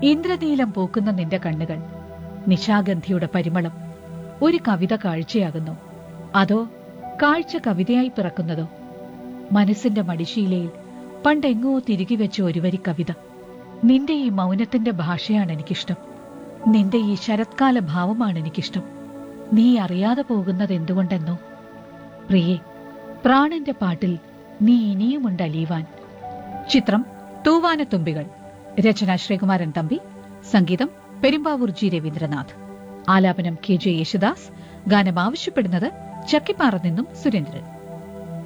ഇന്ദ്രനീലം പൂക്കുന്ന നിന്റെ കണ്ണുകൾ നിശാഗന്ധിയുടെ പരിമളം ഒരു കവിത കാഴ്ചയാകുന്നു അതോ കാഴ്ച കവിതയായി പിറക്കുന്നതോ മനസ്സിന്റെ മടിശീലയിൽ പണ്ടെങ്ങോ തിരികെ വെച്ച ഒരു വരി കവിത നിന്റെ ഈ മൗനത്തിന്റെ ഭാഷയാണ് എനിക്കിഷ്ടം നിന്റെ ഈ ശരത്കാല ഭാവമാണ് എനിക്കിഷ്ടം നീ അറിയാതെ പോകുന്നത് എന്തുകൊണ്ടെന്നോ പ്രിയേ പ്രാണന്റെ പാട്ടിൽ നീ ഇനിയുമുണ്ട് അലിയുവാൻ ചിത്രം തൂവാനത്തുമ്പികൾ രചന ശ്രീകുമാരൻ തമ്പി സംഗീതം പെരുമ്പാവൂർ ജി രവീന്ദ്രനാഥ് ആലാപനം കെ ജെ യേശുദാസ് ഗാനം ആവശ്യപ്പെടുന്നത് ചക്കിപ്പാറ നിന്നും സുരേന്ദ്രൻ